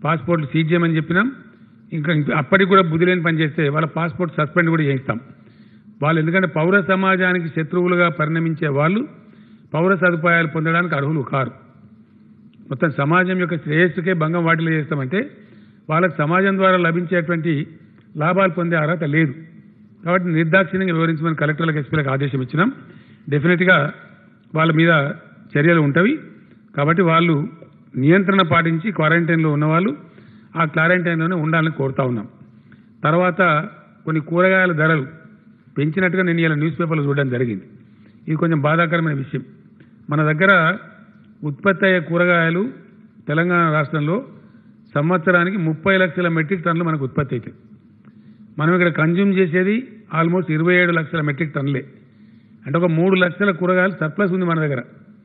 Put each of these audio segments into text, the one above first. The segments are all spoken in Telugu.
పాస్పోర్ట్లు సీజ్ చేయమని చెప్పినాం ఇంకా ఇంకా అప్పటికి కూడా బుద్ధి లేని పని చేస్తే వాళ్ళ పాస్పోర్ట్ సస్పెండ్ కూడా చేయిస్తాం వాళ్ళు ఎందుకంటే పౌర సమాజానికి శత్రువులుగా పరిణమించే వాళ్ళు పౌర సదుపాయాలు పొందడానికి అర్హులు కారు మొత్తం సమాజం యొక్క శ్రేయస్సుకే భంగం వాటిలో చేస్తామంటే వాళ్ళకి సమాజం ద్వారా లభించేటువంటి లాభాలు పొందే అర్హత లేదు కాబట్టి నిర్దాక్షిణ్యంగా వివరించమని కలెక్టర్లకు ఎస్పీలకు ఆదేశం ఇచ్చినాం డెఫినెట్గా వాళ్ళ మీద చర్యలు ఉంటవి కాబట్టి వాళ్ళు నియంత్రణ పాటించి క్వారంటైన్లో ఉన్నవాళ్ళు ఆ క్వారంటైన్లోనే ఉండాలని కోరుతా ఉన్నాం తర్వాత కొన్ని కూరగాయల ధరలు పెంచినట్టుగా నేను ఇలా న్యూస్ పేపర్లో చూడడం జరిగింది ఇది కొంచెం బాధాకరమైన విషయం మన దగ్గర ఉత్పత్తి అయ్యే కూరగాయలు తెలంగాణ రాష్ట్రంలో సంవత్సరానికి ముప్పై లక్షల మెట్రిక్ టన్నులు మనకు ఉత్పత్తి అవుతాయి మనం ఇక్కడ కన్జ్యూమ్ చేసేది ఆల్మోస్ట్ ఇరవై ఏడు లక్షల మెట్రిక్ టన్నులే అంటే ఒక మూడు లక్షల కూరగాయలు సర్ప్లస్ ఉంది మన దగ్గర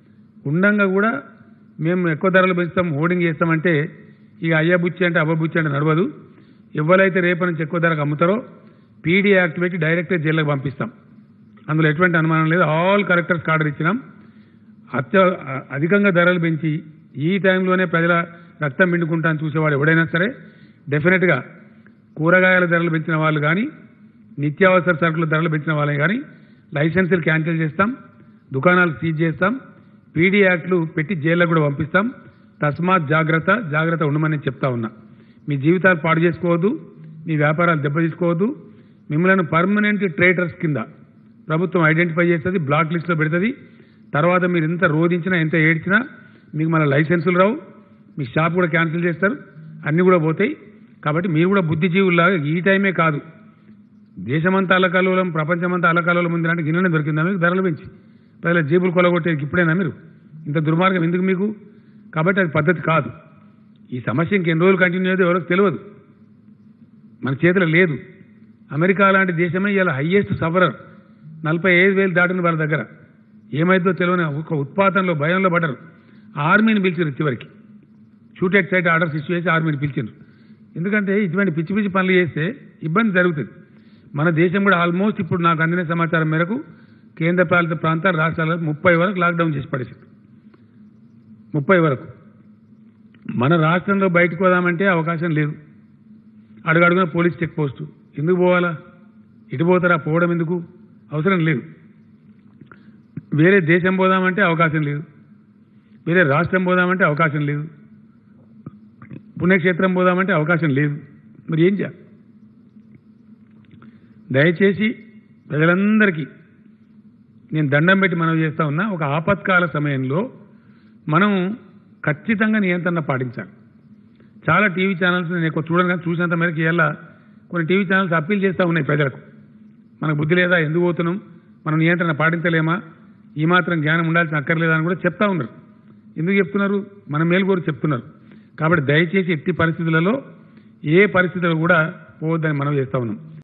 ఉండంగా కూడా మేము ఎక్కువ ధరలు పెంచుతాం హోర్డింగ్ చేస్తామంటే ఇక అయ్యా బుచ్చి అంటే అవ్వ బుచ్చి అంటే నడవదు ఎవరైతే రేపు నుంచి ఎక్కువ ధరకు అమ్ముతారో పీడీ యాక్ట్ పెట్టి డైరెక్ట్గా జైల్లోకి పంపిస్తాం అందులో ఎటువంటి అనుమానం లేదు ఆల్ కలెక్టర్స్ ఆర్డర్ ఇచ్చినాం అత్య అధికంగా ధరలు పెంచి ఈ టైంలోనే ప్రజల రక్తం పిండుకుంటాను చూసేవాడు ఎవడైనా సరే డెఫినెట్గా కూరగాయల ధరలు పెంచిన వాళ్ళు కానీ నిత్యావసర సరుకుల ధరలు పెంచిన వాళ్ళని కానీ లైసెన్సులు క్యాన్సిల్ చేస్తాం దుకాణాలు సీజ్ చేస్తాం పీడీ యాక్ట్లు పెట్టి జైల్లో కూడా పంపిస్తాం తస్మాత్ జాగ్రత్త జాగ్రత్త ఉండమని చెప్తా ఉన్నా మీ జీవితాలు పాడు చేసుకోవద్దు మీ వ్యాపారాలు దెబ్బతీసుకోవద్దు మిమ్మల్ని పర్మనెంట్ ట్రేటర్స్ కింద ప్రభుత్వం ఐడెంటిఫై చేస్తుంది బ్లాక్ లిస్ట్లో పెడుతుంది తర్వాత మీరు ఎంత రోధించినా ఎంత ఏడ్చినా మీకు మన లైసెన్సులు రావు మీ షాప్ కూడా క్యాన్సిల్ చేస్తారు అన్నీ కూడా పోతాయి కాబట్టి మీరు కూడా బుద్ధిజీవుల్లాగా ఈ టైమే కాదు దేశమంతా అలకలోలం ప్రపంచమంతా అలకలోలం ఉంది అంటే గిన్నెనే దొరికిందా మీకు ధరలు పెంచి ప్రజల జేబులు కొలగొట్టేది ఇప్పుడేనా మీరు ఇంత దుర్మార్గం ఎందుకు మీకు కాబట్టి అది పద్ధతి కాదు ఈ సమస్య ఇంకెన్ని రోజులు కంటిన్యూ అయ్యేది ఎవరికి తెలియదు మన చేతిలో లేదు అమెరికా లాంటి దేశమే ఇలా హయ్యెస్ట్ సఫరర్ నలభై ఐదు వేలు దాటిన వాళ్ళ దగ్గర ఏమైందో తెలియని ఒక ఉత్పాతంలో భయంలో పడ్డరు ఆర్మీని పిలిచారు చివరికి shoot at sight orders issue చేసి ఆర్మీని పిలిచారు ఎందుకంటే ఇటువంటి పిచ్చి పిచ్చి పనులు చేస్తే ఇబ్బంది జరుగుతుంది మన దేశం కూడా ఆల్మోస్ట్ ఇప్పుడు నాకు అందిన సమాచారం మేరకు కేంద్ర పాలిత ప్రాంతాలు రాష్ట్రాల్లో ముప్పై వరకు లాక్డౌన్ చేసి పడేసారు ముప్పై వరకు మన రాష్ట్రంలో బయటకు పోదామంటే అవకాశం లేదు అడుగడుగున పోలీస్ చెక్ పోస్టు ఎందుకు పోవాలా ఇటు పోతారా పోవడం ఎందుకు అవసరం లేదు వేరే దేశం పోదామంటే అవకాశం లేదు వేరే రాష్ట్రం పోదామంటే అవకాశం లేదు పుణ్యక్షేత్రం పోదామంటే అవకాశం లేదు మరి ఏం చేయాలి దయచేసి ప్రజలందరికీ నేను దండం పెట్టి మనం చేస్తా ఉన్నా ఒక ఆపత్కాల సమయంలో మనం ఖచ్చితంగా నియంత్రణ పాటించాలి చాలా టీవీ ఛానల్స్ నేను ఎక్కువ చూడను కానీ చూసినంత మేరకు ఇలా కొన్ని టీవీ ఛానల్స్ అప్పీల్ చేస్తూ ఉన్నాయి ప్రజలకు మనకు బుద్ధి లేదా ఎందుకు పోతున్నాం మనం నియంత్రణ పాటించలేమా ఈ మాత్రం జ్ఞానం ఉండాల్సిన అక్కర్లేదా అని కూడా చెప్తా ఉన్నారు ఎందుకు చెప్తున్నారు మన మేలు కోరి చెప్తున్నారు కాబట్టి దయచేసి ఎట్టి పరిస్థితులలో ఏ పరిస్థితుల్లో కూడా పోవద్దని మనం చేస్తా ఉన్నాం